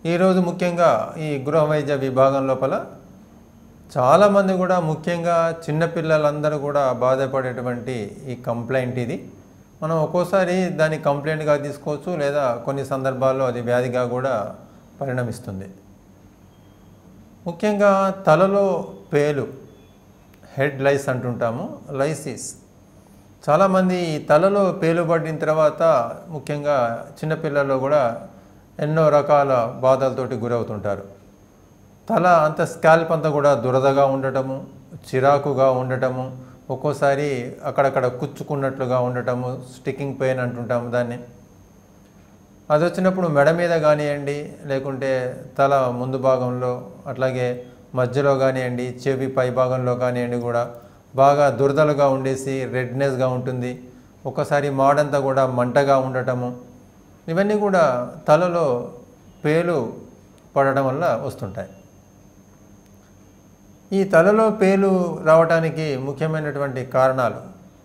ఈరోజు ముఖ్యంగా ఈ గృహ వైద్య విభాగం లోపల చాలామంది కూడా ముఖ్యంగా చిన్నపిల్లలందరూ కూడా బాధపడేటువంటి ఈ కంప్లైంట్ ఇది మనం ఒక్కోసారి దాన్ని కంప్లైంట్గా తీసుకోవచ్చు లేదా కొన్ని సందర్భాల్లో అది వ్యాధిగా కూడా పరిణమిస్తుంది ముఖ్యంగా తలలో పేలు హెడ్ లైస్ అంటుంటాము లైసిస్ చాలామంది ఈ తలలో పేలు పడిన తర్వాత ముఖ్యంగా చిన్నపిల్లల్లో కూడా ఎన్నో రకాల బాధలతోటి గురవుతుంటారు తల అంత స్కాల్ప్ అంతా కూడా దురదగా ఉండటము చిరాకుగా ఉండటము ఒక్కోసారి అక్కడక్కడ కుచ్చుకున్నట్లుగా ఉండటము స్టిక్కింగ్ పెయిన్ అంటుంటాము దాన్ని అది వచ్చినప్పుడు మెడ మీద కానివ్వండి లేకుంటే తల ముందు భాగంలో అట్లాగే మధ్యలో కానివ్వండి చెవి పై భాగంలో కానివ్వండి కూడా బాగా దురదలుగా ఉండేసి రెడ్నెస్గా ఉంటుంది ఒక్కసారి మాడంతా కూడా మంటగా ఉండటము ఇవన్నీ కూడా తలలో పేలు పడడం వల్ల వస్తుంటాయి ఈ తలలో పేలు రావడానికి ముఖ్యమైనటువంటి కారణాలు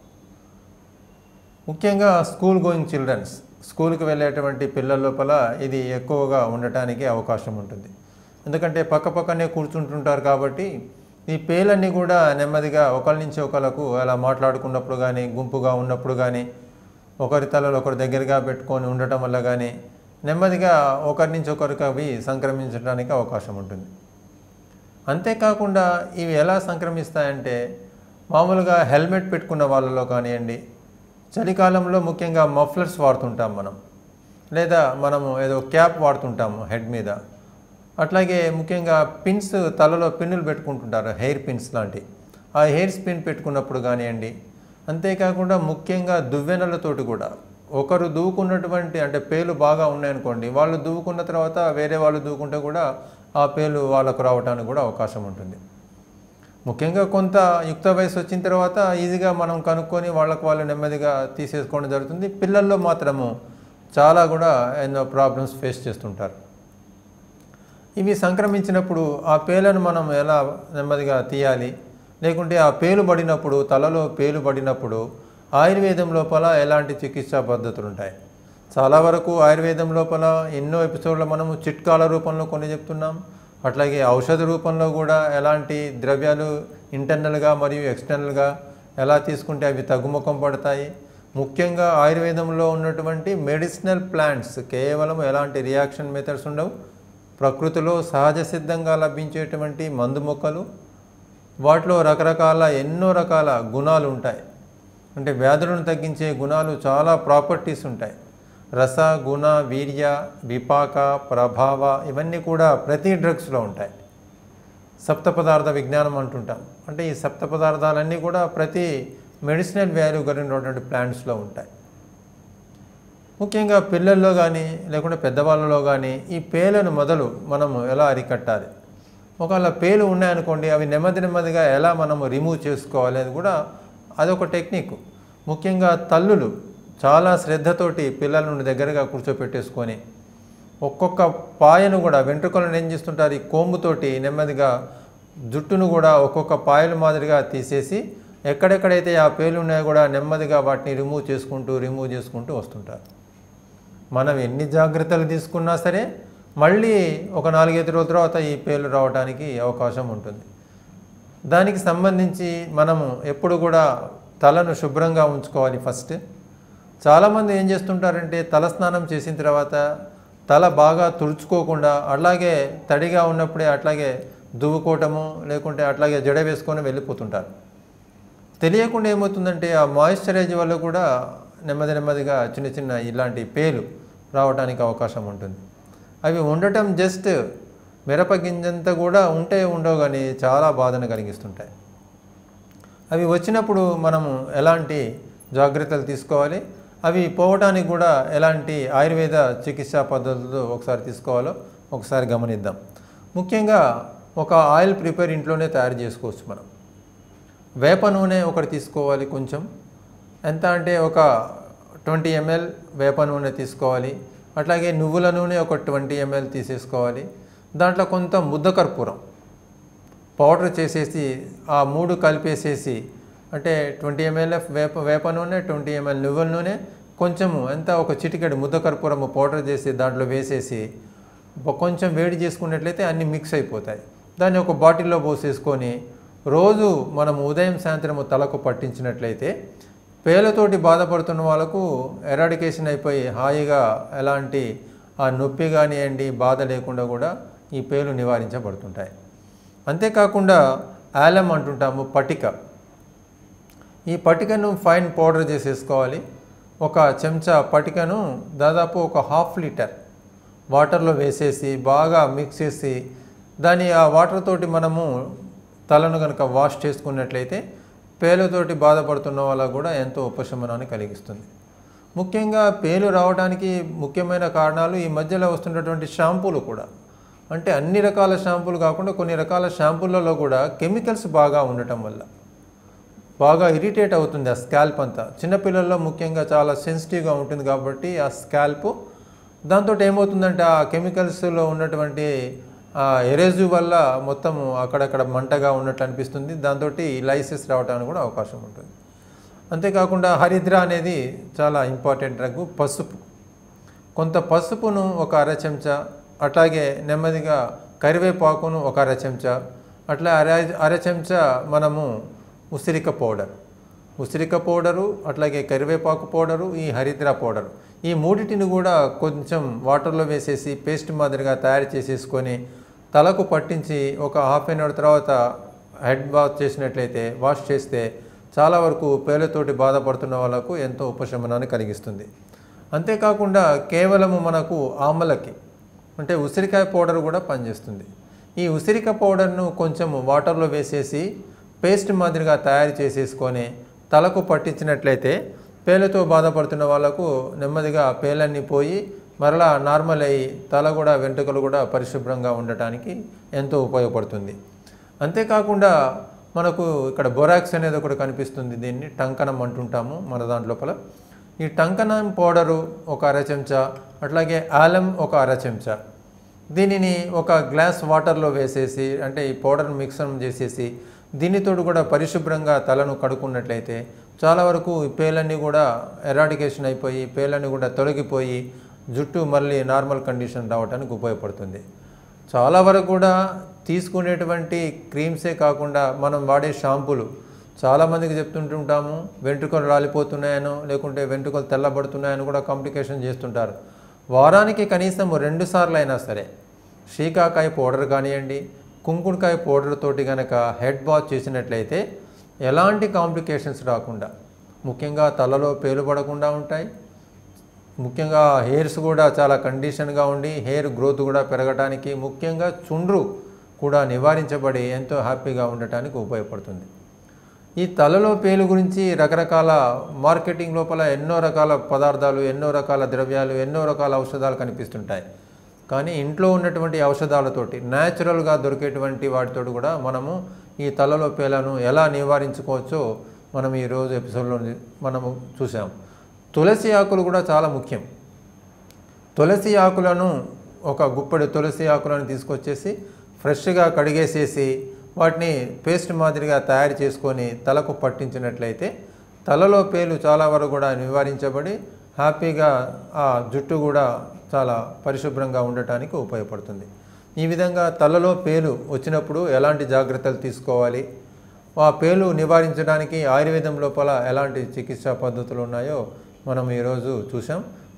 ముఖ్యంగా స్కూల్ గోయింగ్ చిల్డ్రన్స్ స్కూల్కి వెళ్ళేటువంటి పిల్లల లోపల ఇది ఎక్కువగా ఉండటానికి అవకాశం ఉంటుంది ఎందుకంటే పక్క పక్కనే కూర్చుంటుంటారు కాబట్టి ఈ పేలన్నీ కూడా నెమ్మదిగా ఒకరి నుంచి ఒకరికి అలా మాట్లాడుకున్నప్పుడు కానీ గుంపుగా ఉన్నప్పుడు కానీ ఒకరి తలలో ఒకరి దగ్గరగా పెట్టుకొని ఉండటం వల్ల కానీ నెమ్మదిగా ఒకరి నుంచి ఒకరికి అవి సంక్రమించడానికి అవకాశం ఉంటుంది అంతేకాకుండా ఇవి ఎలా సంక్రమిస్తాయంటే మామూలుగా హెల్మెట్ పెట్టుకున్న వాళ్ళలో కానివ్వండి చలికాలంలో ముఖ్యంగా మఫ్లర్స్ వాడుతుంటాం మనం లేదా మనము ఏదో క్యాప్ వాడుతుంటాము హెడ్ మీద అట్లాగే ముఖ్యంగా పిన్స్ తలలో పిన్నులు పెట్టుకుంటుంటారు హెయిర్ పిన్స్ లాంటి ఆ హెయిర్ స్పిన్ పెట్టుకున్నప్పుడు కానివ్వండి అంతేకాకుండా ముఖ్యంగా దువ్వెనలతోటి కూడా ఒకరు దువ్వుకున్నటువంటి అంటే పేలు బాగా ఉన్నాయనుకోండి వాళ్ళు దువ్వుకున్న తర్వాత వేరే వాళ్ళు దువ్వుకుంటే కూడా ఆ పేలు వాళ్ళకు రావడానికి కూడా అవకాశం ఉంటుంది ముఖ్యంగా కొంత యుక్త వయసు వచ్చిన తర్వాత ఈజీగా మనం కనుక్కొని వాళ్ళకు వాళ్ళు నెమ్మదిగా తీసేసుకోవడం జరుగుతుంది పిల్లల్లో మాత్రము చాలా కూడా ఎన్నో ప్రాబ్లమ్స్ ఫేస్ చేస్తుంటారు ఇవి సంక్రమించినప్పుడు ఆ పేలను మనం ఎలా నెమ్మదిగా తీయాలి లేకుంటే ఆ పేలు పడినప్పుడు తలలో పేలు పడినప్పుడు ఆయుర్వేదం లోపల ఎలాంటి చికిత్సా పద్ధతులు ఉంటాయి చాలా వరకు ఆయుర్వేదం లోపల ఎన్నో ఎపిసోడ్లో మనము చిట్కాల రూపంలో కొన్ని చెప్తున్నాం అట్లాగే ఔషధ రూపంలో కూడా ఎలాంటి ద్రవ్యాలు ఇంటర్నల్గా మరియు ఎక్స్టర్నల్గా ఎలా తీసుకుంటే అవి తగ్గుముఖం పడతాయి ముఖ్యంగా ఆయుర్వేదంలో ఉన్నటువంటి మెడిసినల్ ప్లాంట్స్ కేవలం ఎలాంటి రియాక్షన్ మెథడ్స్ ఉండవు ప్రకృతిలో సహజ సిద్ధంగా లభించేటువంటి మందు మొక్కలు వాటిలో రకరకాల ఎన్నో రకాల గుణాలు ఉంటాయి అంటే వ్యాధులను తగ్గించే గుణాలు చాలా ప్రాపర్టీస్ ఉంటాయి రస గుణ వీర్య విపాక ప్రభావ ఇవన్నీ కూడా ప్రతి డ్రగ్స్లో ఉంటాయి సప్త పదార్థ విజ్ఞానం అంటుంటాం అంటే ఈ సప్త పదార్థాలన్నీ కూడా ప్రతి మెడిసినల్ వాల్యూ కలిగినటువంటి ప్లాంట్స్లో ఉంటాయి ముఖ్యంగా పిల్లల్లో కానీ లేకుంటే పెద్దవాళ్ళలో కానీ ఈ పేలను మొదలు మనము ఎలా అరికట్టాలి ఒకవేళ పేలు ఉన్నాయనుకోండి అవి నెమ్మది నెమ్మదిగా ఎలా మనము రిమూవ్ చేసుకోవాలి అది కూడా అదొక టెక్నిక్ ముఖ్యంగా తల్లులు చాలా శ్రద్ధతోటి పిల్లలను దగ్గరగా కూర్చోపెట్టేసుకొని ఒక్కొక్క పాయను కూడా వెంట్రుకలను ఏం చేస్తుంటారు ఈ కోంబుతోటి నెమ్మదిగా జుట్టును కూడా ఒక్కొక్క పాయలు మాదిరిగా తీసేసి ఎక్కడెక్కడైతే ఆ పేలు ఉన్నాయో కూడా నెమ్మదిగా వాటిని రిమూవ్ చేసుకుంటూ రిమూవ్ చేసుకుంటూ వస్తుంటారు మనం ఎన్ని జాగ్రత్తలు తీసుకున్నా సరే మళ్ళీ ఒక నాలుగైదు రోజుల తర్వాత ఈ పేలు రావడానికి అవకాశం ఉంటుంది దానికి సంబంధించి మనము ఎప్పుడు కూడా తలను శుభ్రంగా ఉంచుకోవాలి ఫస్ట్ చాలామంది ఏం చేస్తుంటారంటే తల స్నానం చేసిన తర్వాత తల బాగా తుడుచుకోకుండా అలాగే తడిగా ఉన్నప్పుడే అట్లాగే దువ్వుకోవటము లేకుంటే అట్లాగే జడ వేసుకొని వెళ్ళిపోతుంటారు తెలియకుండా ఏమవుతుందంటే ఆ మాయిశ్చరైజ్ వల్ల కూడా నెమ్మది నెమ్మదిగా చిన్న చిన్న ఇలాంటి పేలు రావడానికి అవకాశం ఉంటుంది అవి ఉండటం జస్ట్ మిరప గింజంత కూడా ఉంటే ఉండవు కానీ చాలా బాధను కలిగిస్తుంటాయి అవి వచ్చినప్పుడు మనము ఎలాంటి జాగ్రత్తలు తీసుకోవాలి అవి పోవటానికి కూడా ఎలాంటి ఆయుర్వేద చికిత్సా పద్ధతులు ఒకసారి తీసుకోవాలో ఒకసారి గమనిద్దాం ముఖ్యంగా ఒక ఆయిల్ ప్రిపేర్ ఇంట్లోనే తయారు చేసుకోవచ్చు మనం వేప నూనె ఒకటి తీసుకోవాలి కొంచెం ఎంత అంటే ఒక ట్వంటీ ఎంఎల్ వేప నూనె తీసుకోవాలి అట్లాగే నువ్వుల నూనె ఒక ట్వంటీ ఎంఎల్ తీసేసుకోవాలి దాంట్లో కొంత ముద్ద కర్పూరం పౌడర్ చేసేసి ఆ మూడు కలిపేసేసి అంటే ట్వంటీ ఎంఎల్ వేప వేప నూనె ట్వంటీ ఎంఎల్ నువ్వుల నూనె కొంచెము ఎంత ఒక చిటికెడు ముద్ద కర్పూరము పౌడర్ చేసి దాంట్లో వేసేసి బ- కొంచెం వేడి చేసుకున్నట్లయితే అన్నీ మిక్స్ అయిపోతాయి దాన్ని ఒక బాటిల్లో పోసేసుకొని రోజు మనం ఉదయం సాయంత్రం తలకు పట్టించినట్లయితే పేలతోటి బాధపడుతున్న వాళ్ళకు ఎరాడికేషన్ అయిపోయి హాయిగా ఎలాంటి ఆ నొప్పి కానివ్వండి బాధ లేకుండా కూడా ఈ పేలు నివారించబడుతుంటాయి అంతేకాకుండా ఆలం అంటుంటాము పటిక ఈ పటికను ఫైన్ పౌడర్ చేసేసుకోవాలి ఒక చెంచా పటికను దాదాపు ఒక హాఫ్ లీటర్ వాటర్లో వేసేసి బాగా మిక్స్ చేసి దాని ఆ వాటర్ తోటి మనము తలను కనుక వాష్ చేసుకున్నట్లయితే పేలుతోటి బాధపడుతున్న వాళ్ళకు కూడా ఎంతో ఉపశమనాన్ని కలిగిస్తుంది ముఖ్యంగా పేలు రావడానికి ముఖ్యమైన కారణాలు ఈ మధ్యలో వస్తున్నటువంటి షాంపూలు కూడా అంటే అన్ని రకాల షాంపూలు కాకుండా కొన్ని రకాల షాంపూలలో కూడా కెమికల్స్ బాగా ఉండటం వల్ల బాగా ఇరిటేట్ అవుతుంది ఆ స్కాల్ప్ అంతా చిన్నపిల్లల్లో ముఖ్యంగా చాలా సెన్సిటివ్గా ఉంటుంది కాబట్టి ఆ స్కాల్ప్ దాంతో ఏమవుతుందంటే ఆ కెమికల్స్లో ఉన్నటువంటి ఆ ఎరేజు వల్ల మొత్తం అక్కడక్కడ మంటగా ఉన్నట్లు అనిపిస్తుంది దాంతో లైసిస్ రావడానికి కూడా అవకాశం ఉంటుంది అంతేకాకుండా హరిద్ర అనేది చాలా ఇంపార్టెంట్ డ్రగ్ పసుపు కొంత పసుపును ఒక అర చెంచా అట్లాగే నెమ్మదిగా కరివేపాకును ఒక అర చెంచా అట్లా అర అర చెంచా మనము ఉసిరిక పౌడర్ ఉసిరిక పౌడరు అట్లాగే కరివేపాకు పౌడరు ఈ హరిద్ర పౌడరు ఈ మూడిటిని కూడా కొంచెం వాటర్లో వేసేసి పేస్ట్ మాదిరిగా తయారు చేసేసుకొని తలకు పట్టించి ఒక హాఫ్ అన్ అవర్ తర్వాత హెడ్ వాష్ చేసినట్లయితే వాష్ చేస్తే చాలా వరకు పేలతోటి బాధపడుతున్న వాళ్ళకు ఎంతో ఉపశమనాన్ని కలిగిస్తుంది అంతేకాకుండా కేవలము మనకు ఆమలకి అంటే ఉసిరికాయ పౌడర్ కూడా పనిచేస్తుంది ఈ ఉసిరిక పౌడర్ను కొంచెం వాటర్లో వేసేసి పేస్ట్ మాదిరిగా తయారు చేసేసుకొని తలకు పట్టించినట్లయితే పేలతో బాధపడుతున్న వాళ్ళకు నెమ్మదిగా పేలన్నీ పోయి మరలా నార్మల్ అయ్యి తల కూడా వెంట్రుకలు కూడా పరిశుభ్రంగా ఉండటానికి ఎంతో ఉపయోగపడుతుంది అంతేకాకుండా మనకు ఇక్కడ బొరాక్స్ అనేది ఒకటి కనిపిస్తుంది దీన్ని టంకనం అంటుంటాము మన దాంట్లోపల ఈ టంకనం పౌడరు ఒక అర చెంచా అట్లాగే ఆలం ఒక అర చెంచా దీనిని ఒక గ్లాస్ వాటర్లో వేసేసి అంటే ఈ పౌడర్ మిక్సర్ చేసేసి దీనితో కూడా పరిశుభ్రంగా తలను కడుక్కున్నట్లయితే చాలా వరకు ఈ పేలన్నీ కూడా ఎరాడికేషన్ అయిపోయి పేలన్నీ కూడా తొలగిపోయి జుట్టు మళ్ళీ నార్మల్ కండిషన్ రావడానికి ఉపయోగపడుతుంది చాలా వరకు కూడా తీసుకునేటువంటి క్రీమ్సే కాకుండా మనం వాడే షాంపూలు చాలామందికి చెప్తుంటుంటాము వెంట్రుకలు రాలిపోతున్నాయనో లేకుంటే వెంట్రుకలు తెల్లబడుతున్నాయని కూడా కాంప్లికేషన్ చేస్తుంటారు వారానికి కనీసం రెండు సార్లు అయినా సరే శీకాకాయ పౌడర్ కానివ్వండి కుంకుడుకాయ పౌడర్ తోటి కనుక హెడ్ వాష్ చేసినట్లయితే ఎలాంటి కాంప్లికేషన్స్ రాకుండా ముఖ్యంగా తలలో పేలు పడకుండా ఉంటాయి ముఖ్యంగా హెయిర్స్ కూడా చాలా కండిషన్గా ఉండి హెయిర్ గ్రోత్ కూడా పెరగడానికి ముఖ్యంగా చుండ్రు కూడా నివారించబడి ఎంతో హ్యాపీగా ఉండటానికి ఉపయోగపడుతుంది ఈ తలలో పేలు గురించి రకరకాల మార్కెటింగ్ లోపల ఎన్నో రకాల పదార్థాలు ఎన్నో రకాల ద్రవ్యాలు ఎన్నో రకాల ఔషధాలు కనిపిస్తుంటాయి కానీ ఇంట్లో ఉన్నటువంటి ఔషధాలతోటి న్యాచురల్గా దొరికేటువంటి వాటితో కూడా మనము ఈ తలలో పేలను ఎలా నివారించుకోవచ్చో మనం ఈరోజు ఎపిసోడ్లో మనము చూసాం తులసి ఆకులు కూడా చాలా ముఖ్యం తులసి ఆకులను ఒక గుప్పడి తులసి ఆకులను తీసుకొచ్చేసి ఫ్రెష్గా కడిగేసేసి వాటిని పేస్ట్ మాదిరిగా తయారు చేసుకొని తలకు పట్టించినట్లయితే తలలో పేలు చాలా వరకు కూడా నివారించబడి హ్యాపీగా ఆ జుట్టు కూడా చాలా పరిశుభ్రంగా ఉండటానికి ఉపయోగపడుతుంది ఈ విధంగా తలలో పేలు వచ్చినప్పుడు ఎలాంటి జాగ్రత్తలు తీసుకోవాలి ఆ పేలు నివారించడానికి ఆయుర్వేదం లోపల ఎలాంటి చికిత్సా పద్ధతులు ఉన్నాయో మనం ఈరోజు చూసాం